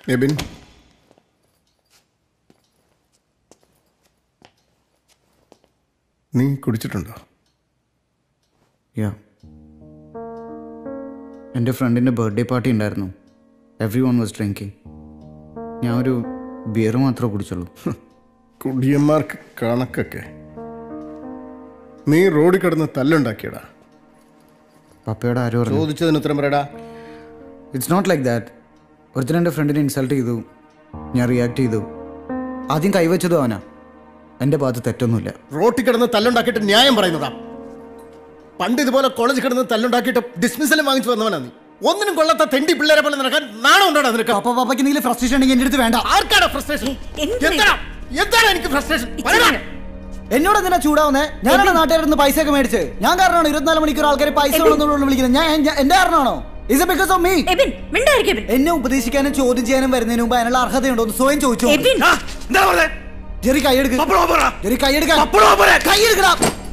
എബിൻ നീ കുടിച്ചിട്ടുണ്ടോ യാ എൻ്റെ ഫ്രണ്ടിൻ്റെ ബർത്ത്ഡേ പാർട്ടി ഉണ്ടായിരുന്നു എവ്രി വൺ വാസ് ഡ്രിങ്കിങ് ഞാൻ ഒരു ബിയർ മാത്രമേ കുടിച്ചുള്ളൂ കുടിയന്മാർക്ക് കണക്കൊക്കെ നീ റോഡിൽ കിടന്ന് തല്ലുണ്ടാക്കിയടാ പപ്പയോട് ആരും പറഞ്ഞു ചോദിച്ചതിന് ഉത്തരം പറയടാ ഇറ്റ്സ് നോട്ട് ലൈക്ക് ദാറ്റ് ഒരുത്തൻ എൻ്റെ ഫ്രണ്ടിനെ ഇൻസൾട്ട് ചെയ്തു ഞാൻ റിയാക്ട് ചെയ്തു ആദ്യം കൈവച്ചതും അവനാ എൻ്റെ ഭാഗത്ത് തെറ്റൊന്നുമില്ല റോട്ടിൽ കിടന്ന് തല്ലുണ്ടാക്കിയിട്ട് ന്യായം പറയുന്നതാ പണ്ട് ഇതുപോലെ കോളേജിൽ കിടന്ന് തല്ലുണ്ടാക്കിയിട്ട് ഡിസ്മിസലും വാങ്ങിച്ചു വന്നവനാ നീ ഒന്നിനും കൊള്ളാത്ത തെണ്ടി പിള്ളേരെ പോലെ നടക്കാൻ നാണം ഉണ്ടോടാ നിനക്ക് പപ്പ പപ്പയ്ക്ക് എന്തെങ്കിലും ഫ്രസ്ട്രേഷൻ ഉണ്ടെങ്കിൽ എൻ്റെ അടുത്ത് വേണ്ട ആർക്കാടാ ഫ്രസ്ട്രേഷൻ എന്തിനാ? എന്താണ് എന്താണ് എനിക്ക് ഫ്രസ്ട്രേഷൻ എന്നോട് എന്തിനാ ചൂടാവുന്നേ ഞാനാണ് നാട്ടുകാരുടെ നിന്ന് പൈസ ഒക്കെ മേടിച്ച് ഞാൻ കാരണമാണോ ഇരുപത്തിനാല് മണിക്കൂർ ആൾക്കാരെ പൈസ വേണമെന്നുള്ളത് വിളിക്കുന്നത് ഞാൻ ഞാൻ- എന്റെ കാരണമാണോ is it because of me Ebin മിണ്ടായിരിക്കും എബിൻ എന്നെ ഉപദേശിക്കാനും ചോദ്യം ചെയ്യാനും വരുന്നതിന് മുമ്പ് അതിനുള്ള അർഹതയുണ്ടോ എന്ന് സ്വയം ചോദിച്ചു എബിൻ ജെറി കൈയെടുക്ക ജെറി കൈയെടുക്ക കൈയെടുക്കടാ